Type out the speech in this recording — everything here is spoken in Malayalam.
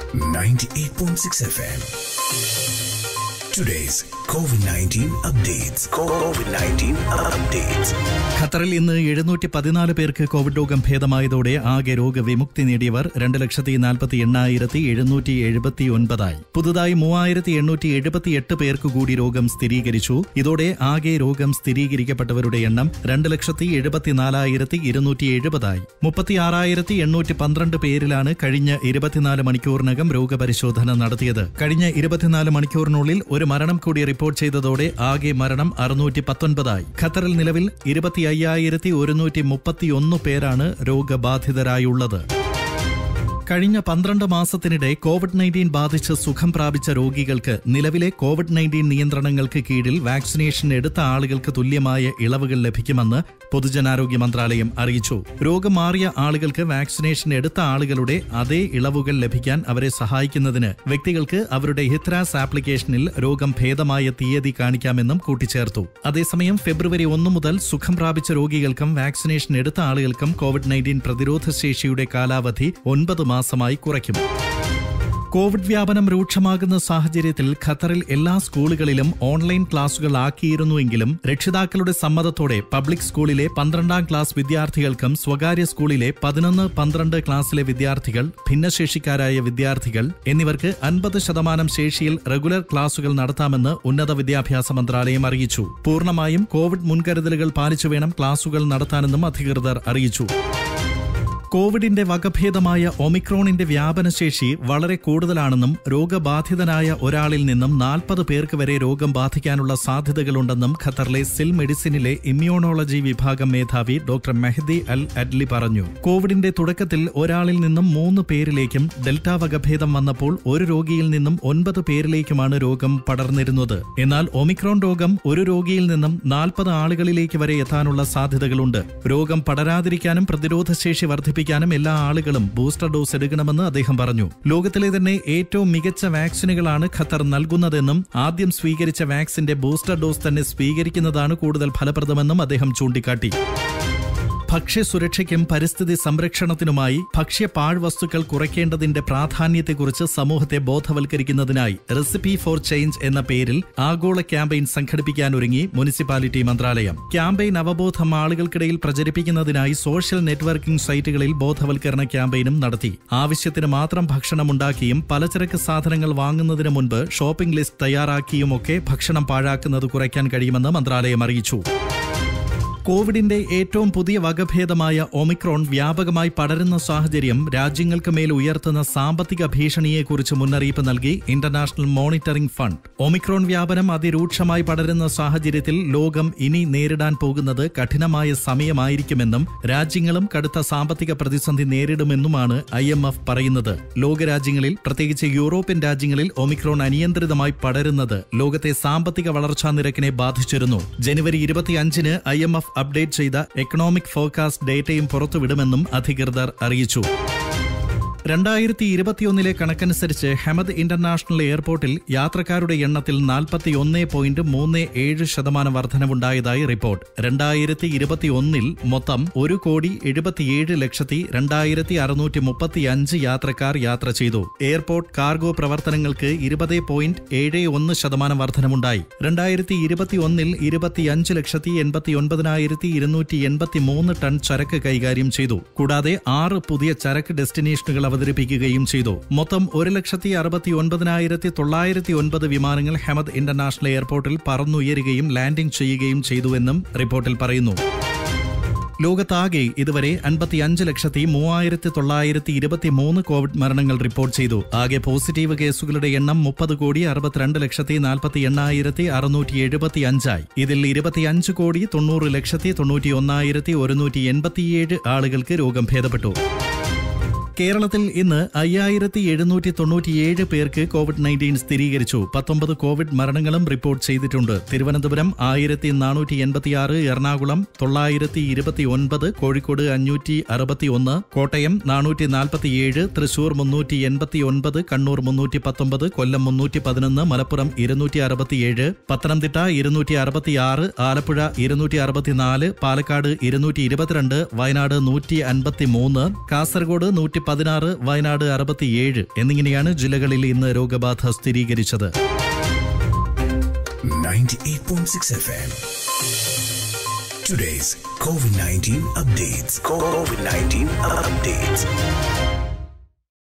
98.6 FM. Today's COVID 19 updates. COVID 19 updates. ഖത്തറിൽ ഇന്ന് എഴുന്നൂറ്റി പതിനാല് പേർക്ക് കോവിഡ് രോഗം ഭേദമായതോടെ ആകെ രോഗവിമുക്തി നേടിയവർ രണ്ട് ലക്ഷത്തി നാൽപ്പത്തി എണ്ണായിരത്തി എഴുന്നൂറ്റി എഴുപത്തി ഒൻപതായി പുതുതായി മൂവായിരത്തി എണ്ണൂറ്റി എഴുപത്തിയെട്ട് പേർക്ക് കൂടി രോഗം സ്ഥിരീകരിച്ചു ഇതോടെ ആകെ രോഗം സ്ഥിരീകരിക്കപ്പെട്ടവരുടെ എണ്ണം രണ്ട് ലക്ഷത്തി എഴുപത്തിനാലായിരത്തി ഇരുന്നൂറ്റി എഴുപതായി മുപ്പത്തിയാറായിരത്തി എണ്ണൂറ്റി പന്ത്രണ്ട് പേരിലാണ് കഴിഞ്ഞ ഇരുപത്തിനാല് മണിക്കൂറിനകം രോഗപരിശോധന നടത്തിയത് കഴിഞ്ഞ ഇരുപത്തിനാല് മണിക്കൂറിനുള്ളിൽ ഒരു മരണം കൂടി റിപ്പോർട്ട് ചെയ്തതോടെ ആകെ മരണം അറുന്നൂറ്റി പത്തൊൻപതായി ഖത്തറിൽ നിലവിൽ ഇരുപത്തി അയ്യായിരത്തി ഒരുന്നൂറ്റി മുപ്പത്തിയൊന്ന് പേരാണ് രോഗബാധിതരായുള്ളത് കഴിഞ്ഞ പന്ത്രണ്ട് മാസത്തിനിടെ കോവിഡ് നയൻറ്റീൻ ബാധിച്ച് സുഖം പ്രാപിച്ച രോഗികൾക്ക് നിലവിലെ കോവിഡ് നയൻറ്റീൻ നിയന്ത്രണങ്ങൾക്ക് കീഴിൽ വാക്സിനേഷൻ എടുത്ത ആളുകൾക്ക് തുല്യമായ ഇളവുകൾ ലഭിക്കുമെന്ന് പൊതുജനാരോഗ്യ മന്ത്രാലയം അറിയിച്ചു രോഗം മാറിയ ആളുകൾക്ക് വാക്സിനേഷൻ എടുത്ത ആളുകളുടെ അതേ ഇളവുകൾ ലഭിക്കാൻ അവരെ സഹായിക്കുന്നതിന് വ്യക്തികൾക്ക് അവരുടെ ഹിത്രാസ് ആപ്ലിക്കേഷനിൽ രോഗം ഭേദമായ തീയതി കാണിക്കാമെന്നും കൂട്ടിച്ചേർത്തു അതേസമയം ഫെബ്രുവരി ഒന്ന് മുതൽ സുഖം പ്രാപിച്ച രോഗികൾക്കും വാക്സിനേഷൻ എടുത്ത ആളുകൾക്കും കോവിഡ് നയൻറ്റീൻ പ്രതിരോധ ശേഷിയുടെ കാലാവധി ഒൻപത് മാസമായി കുറയ്ക്കും കോവിഡ് വ്യാപനം രൂക്ഷമാകുന്ന സാഹചര്യത്തിൽ ഖത്തറിൽ എല്ലാ സ്കൂളുകളിലും ഓൺലൈൻ ക്ലാസുകൾ ആക്കിയിരുന്നുവെങ്കിലും രക്ഷിതാക്കളുടെ സമ്മതത്തോടെ പബ്ലിക് സ്കൂളിലെ പന്ത്രണ്ടാം ക്ലാസ് വിദ്യാർത്ഥികൾക്കും സ്വകാര്യ സ്കൂളിലെ പതിനൊന്ന് പന്ത്രണ്ട് ക്ലാസ്സിലെ വിദ്യാർത്ഥികൾ ഭിന്നശേഷിക്കാരായ വിദ്യാർത്ഥികൾ എന്നിവർക്ക് അൻപത് ശതമാനം ശേഷിയിൽ റെഗുലർ ക്ലാസുകൾ നടത്താമെന്ന് ഉന്നത വിദ്യാഭ്യാസ മന്ത്രാലയം അറിയിച്ചു പൂർണ്ണമായും കോവിഡ് മുൻകരുതലുകൾ പാലിച്ചു വേണം ക്ലാസുകൾ നടത്താനെന്നും അധികൃതർ അറിയിച്ചു കോവിഡിന്റെ വകഭേദമായ ഒമിക്രോണിന്റെ വ്യാപനശേഷി വളരെ കൂടുതലാണെന്നും രോഗബാധിതനായ ഒരാളിൽ നിന്നും നാൽപ്പത് പേർക്ക് വരെ രോഗം ബാധിക്കാനുള്ള സാധ്യതകളുണ്ടെന്നും ഖത്തറിലെ സിൽ മെഡിസിനിലെ ഇമ്മ്യൂണോളജി വിഭാഗം മേധാവി ഡോക്ടർ മെഹദി അൽ അഡ്ലി പറഞ്ഞു കോവിഡിന്റെ തുടക്കത്തിൽ ഒരാളിൽ നിന്നും മൂന്ന് പേരിലേക്കും ഡെൽറ്റ വകഭേദം വന്നപ്പോൾ ഒരു രോഗിയിൽ നിന്നും ഒൻപത് പേരിലേക്കുമാണ് രോഗം പടർന്നിരുന്നത് എന്നാൽ ഒമിക്രോൺ രോഗം ഒരു രോഗിയിൽ നിന്നും നാൽപ്പത് ആളുകളിലേക്ക് വരെ എത്താനുള്ള സാധ്യതകളുണ്ട് രോഗം പടരാതിരിക്കാനും പ്രതിരോധശേഷി വർദ്ധിപ്പിക്കാനും എല്ലാ ആളുകളും ബൂസ്റ്റർ ഡോസ് എടുക്കണമെന്ന് അദ്ദേഹം പറഞ്ഞു ലോകത്തിലെ തന്നെ ഏറ്റവും മികച്ച വാക്സിനുകളാണ് ഖത്തർ നൽകുന്നതെന്നും ആദ്യം സ്വീകരിച്ച വാക്സിന്റെ ബൂസ്റ്റർ ഡോസ് തന്നെ സ്വീകരിക്കുന്നതാണ് കൂടുതൽ ഫലപ്രദമെന്നും അദ്ദേഹം ചൂണ്ടിക്കാട്ടി ഭക്ഷ്യസുരക്ഷയ്ക്കും പരിസ്ഥിതി സംരക്ഷണത്തിനുമായി ഭക്ഷ്യ പാഴ്വസ്തുക്കൾ കുറയ്ക്കേണ്ടതിന്റെ പ്രാധാന്യത്തെക്കുറിച്ച് സമൂഹത്തെ ബോധവൽക്കരിക്കുന്നതിനായി റെസിപ്പി ഫോർ ചേഞ്ച് എന്ന പേരിൽ ആഗോള ക്യാമ്പയിൻ സംഘടിപ്പിക്കാനൊരുങ്ങി മുനിസിപ്പാലിറ്റി മന്ത്രാലയം ക്യാമ്പയിൻ അവബോധം ആളുകൾക്കിടയിൽ പ്രചരിപ്പിക്കുന്നതിനായി സോഷ്യൽ നെറ്റ്വർക്കിംഗ് സൈറ്റുകളിൽ ബോധവൽക്കരണ ക്യാമ്പയിനും നടത്തി ആവശ്യത്തിന് മാത്രം ഭക്ഷണം ഉണ്ടാക്കിയും പലചരക്ക് സാധനങ്ങൾ വാങ്ങുന്നതിന് മുൻപ് ഷോപ്പിംഗ് ലിസ്റ്റ് തയ്യാറാക്കിയുമൊക്കെ ഭക്ഷണം പാഴാക്കുന്നത് കുറയ്ക്കാൻ കഴിയുമെന്ന് മന്ത്രാലയം അറിയിച്ചു കോവിഡിന്റെ ഏറ്റവും പുതിയ വകഭേദമായ ഒമിക്രോൺ വ്യാപകമായി പടരുന്ന സാഹചര്യം രാജ്യങ്ങൾക്ക് മേൽ ഉയർത്തുന്ന സാമ്പത്തിക ഭീഷണിയെക്കുറിച്ച് മുന്നറിയിപ്പ് നൽകി ഇന്റർനാഷണൽ മോണിറ്ററിംഗ് ഫണ്ട് ഒമിക്രോൺ വ്യാപനം അതിരൂക്ഷമായി പടരുന്ന സാഹചര്യത്തിൽ ലോകം ഇനി നേരിടാൻ പോകുന്നത് കഠിനമായ സമയമായിരിക്കുമെന്നും രാജ്യങ്ങളും കടുത്ത സാമ്പത്തിക പ്രതിസന്ധി നേരിടുമെന്നുമാണ് ഐ എം എഫ് പറയുന്നത് ലോകരാജ്യങ്ങളിൽ പ്രത്യേകിച്ച് യൂറോപ്യൻ രാജ്യങ്ങളിൽ ഒമിക്രോൺ അനിയന്ത്രിതമായി പടരുന്നത് ലോകത്തെ സാമ്പത്തിക വളർച്ചാ നിരക്കിനെ ബാധിച്ചിരുന്നു ജനുവരി ഇരുപത്തിയഞ്ചിന് ഐ എം എഫ് അപ്ഡേറ്റ് ചെയ്ത എക്കണോമിക് ഫോർകാസ്റ്റ് ഡേറ്റയും പുറത്തുവിടുമെന്നും അധികൃതർ അറിയിച്ചു രണ്ടായിരത്തി ഇരുപത്തിയൊന്നിലെ കണക്കനുസരിച്ച് ഹെമദ് ഇന്റർനാഷണൽ എയർപോർട്ടിൽ യാത്രക്കാരുടെ എണ്ണത്തിൽ നാൽപ്പത്തിയൊന്ന് പോയിന്റ് മൂന്ന് ഏഴ് ശതമാനം വർധനവുണ്ടായതായി റിപ്പോർട്ട് രണ്ടായിരത്തി ഇരുപത്തിയൊന്നിൽ മൊത്തം ഒരു കോടി എഴുപത്തിയേഴ് ലക്ഷത്തി രണ്ടായിരത്തി അറുന്നൂറ്റി മുപ്പത്തിയഞ്ച് യാത്രക്കാർ യാത്ര ചെയ്തു എയർപോർട്ട് കാർഗോ പ്രവർത്തനങ്ങൾക്ക് ഇരുപത് പോയിന്റ് ഏഴ് ഒന്ന് ശതമാനം വർധനമുണ്ടായി രണ്ടായിരത്തി ഇരുപത്തിയൊന്നിൽ ഇരുപത്തിയഞ്ച് ലക്ഷത്തി എൺപത്തി ഒൻപതിനായിരത്തി ഇരുന്നൂറ്റി എൺപത്തി മൂന്ന് ടൺ ചരക്ക് കൈകാര്യം ചെയ്തു കൂടാതെ ആറ് പുതിയ ചരക്ക് ഡെസ്റ്റിനേഷനുകൾ അവതരിപ്പിക്കുകയും ചെയ്തു മൊത്തം ഒരു ലക്ഷത്തി അറുപത്തി ഒൻപതിനായിരത്തി തൊള്ളായിരത്തി ഒൻപത് വിമാനങ്ങൾ ഹെമദ് ഇന്റർനാഷണൽ എയർപോർട്ടിൽ പറന്നുയരുകയും ലാൻഡിംഗ് ചെയ്യുകയും ചെയ്തുവെന്നും റിപ്പോർട്ടിൽ പറയുന്നു ലോകത്താകെ ഇതുവരെ അൻപത്തിയഞ്ച് ലക്ഷത്തി മൂവായിരത്തി തൊള്ളായിരത്തി ഇരുപത്തി മൂന്ന് കോവിഡ് മരണങ്ങൾ റിപ്പോർട്ട് ചെയ്തു ആകെ പോസിറ്റീവ് കേസുകളുടെ എണ്ണം മുപ്പത് കോടി അറുപത്തിരണ്ട് ലക്ഷത്തി നാൽപ്പത്തി എണ്ണായിരത്തി അറുന്നൂറ്റി എഴുപത്തി അഞ്ചായി ഇതിൽ ഇരുപത്തിയഞ്ച് കോടി തൊണ്ണൂറ് ലക്ഷത്തി തൊണ്ണൂറ്റി ഒന്നായിരത്തി ഒരുന്നൂറ്റി എൺപത്തിയേഴ് ആളുകൾക്ക് രോഗം ഭേദപ്പെട്ടു കേരളത്തിൽ ഇന്ന് അയ്യായിരത്തി എഴുന്നൂറ്റി തൊണ്ണൂറ്റിയേഴ് പേർക്ക് കോവിഡ് നയൻറ്റീൻ സ്ഥിരീകരിച്ചു പത്തൊമ്പത് കോവിഡ് മരണങ്ങളും റിപ്പോർട്ട് ചെയ്തിട്ടുണ്ട് തിരുവനന്തപുരം ആയിരത്തി നാനൂറ്റി എൺപത്തിയാറ് എറണാകുളം തൊള്ളായിരത്തി ഇരുപത്തി ഒൻപത് കോഴിക്കോട് അഞ്ഞൂറ്റി അറുപത്തി ഒന്ന് കോട്ടയം നാനൂറ്റി നാൽപ്പത്തിയേഴ് തൃശൂർ മുന്നൂറ്റി എൺപത്തി ഒൻപത് കണ്ണൂർ മുന്നൂറ്റി പത്തൊമ്പത് കൊല്ലം മുന്നൂറ്റി പതിനൊന്ന് മലപ്പുറം ഇരുന്നൂറ്റി അറുപത്തിയേഴ് പത്തനംതിട്ട ഇരുന്നൂറ്റി അറുപത്തിയാറ് ആലപ്പുഴ ഇരുന്നൂറ്റി അറുപത്തിനാല് പാലക്കാട് ഇരുന്നൂറ്റി ഇരുപത്തിരണ്ട് വയനാട് നൂറ്റി അൻപത്തി മൂന്ന് കാസർഗോഡ് നൂറ്റി പതിനാറ് വയനാട് അറുപത്തിയേഴ് എന്നിങ്ങനെയാണ് ജില്ലകളിൽ ഇന്ന് രോഗബാധ സ്ഥിരീകരിച്ചത് 98.6 FM. Today's COVID 19 updates. COVID 19 updates.